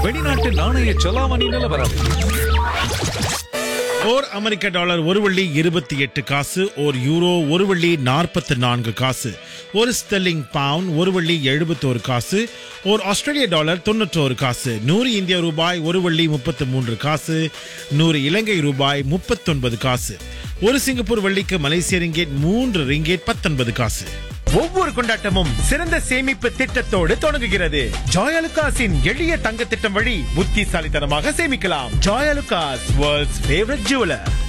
வெளிநாட்டு நாணய செலாவணி நிலவரம் ஓர் அமெரிக்க டாலர் ஒரு வள்ளி இருபத்தி எட்டு காசு ஓர் யூரோ ஒரு வள்ளி நாற்பத்தி நான்கு காசு ஒரு ஸ்டெல்லிங் பவுண்ட் ஒரு வள்ளி எழுபத்தோரு காசு ஓர் ஆஸ்திரேலிய டாலர் தொண்ணூற்றோரு காசு நூறு இந்திய ரூபாய் ஒரு வள்ளி முப்பத்து மூன்று காசு நூறு இலங்கை ரூபாய் முப்பத்தொன்பது காசு ஒரு சிங்கப்பூர் வள்ளிக்கு மலேசிய ரிங்கேட் மூன்று ரிங்கேட் பத்தொன்பது காசு ஒவ்வொரு கொண்டாட்டமும் சிறந்த சேமிப்பு திட்டத்தோடு தொடங்குகிறது ஜாயலுகாஸின் எளிய தங்க திட்டம் வழி புத்திசாலித்தனமாக சேமிக்கலாம் ஜாயலுகாஸ் வேர்ல்ட்ஸ் ஃபேவரட் ஜுவலர்